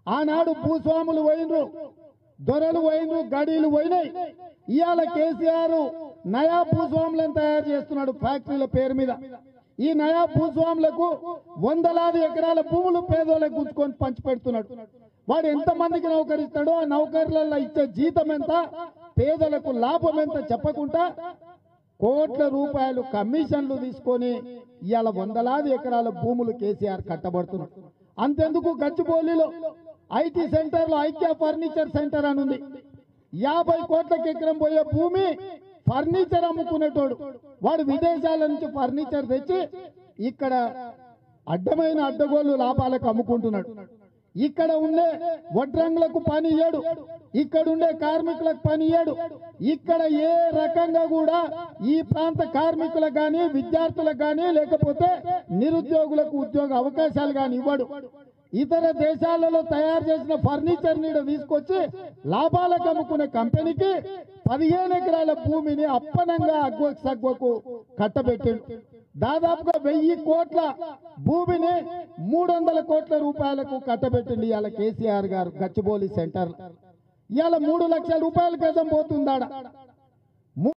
ఆనాడు భూస్వాములు పోయినరు దొరలు పోయినరు గడీలు పోయినాయి ఇవాళ కేసీఆర్ నయా భూస్వాములను తయారు చేస్తున్నాడు ఫ్యాక్టరీల పేరు మీద ఈ నయా భూస్వాములకు వందలాది ఎకరాల భూములు పేదోళ్ళకు గుంజుకొని పంచి పెడుతున్నాడు వాడు ఎంత మందికి నౌకరిస్తాడో ఆ నౌకర్లలో ఇచ్చే జీతం ఎంత పేదలకు లాభం ఎంత చెప్పకుండా కోట్ల రూపాయలు కమిషన్లు తీసుకొని ఇవాళ వందలాది ఎకరాల భూములు కేసీఆర్ కట్టబడుతున్నాడు అంతెందుకు గచ్చిబౌలిలో ఐటీ సెంటర్ లో ఐక్య ఫర్నిచర్ సెంటర్ అని ఉంది యాభై కోట్లకి ఎకరం పోయే భూమి ఫర్నిచర్ అమ్ముకునేటోడు వాడు విదేశాల నుంచి ఫర్నిచర్ తెచ్చి ఇక్కడ అడ్డమైన అడ్డగోలు లాభాలకు అమ్ముకుంటున్నాడు ఇక్కడ ఉండే వడ్రంగులకు పని ఇయ్యడు ఇక్కడ ఉండే కార్మికులకు పని ఇయ్యడు ఇక్కడ ఏ రకంగా కూడా ఈ ప్రాంత కార్మికులకు కానీ విద్యార్థులకు కానీ లేకపోతే నిరుద్యోగులకు ఉద్యోగ అవకాశాలు కానీ ఇవ్వడు ఇతర దేశాలలో తయారు చేసిన ఫర్నిచర్ నీడ తీసుకొచ్చి లాభాలకు అమ్ముకునే కంపెనీకి పదిహేను ఎకరాల భూమిని అప్పనంగా అగ్వకు సగ్వకు కట్టబెట్టిండు దాదాపుగా వెయ్యి కోట్ల భూమిని మూడు వందల కోట్ల రూపాయలకు కట్టబెట్టింది ఇవాళ కేసీఆర్ గారు గచ్చిబౌలి సెంటర్ ఇవాళ మూడు లక్షల రూపాయల గజం పోతుందాడ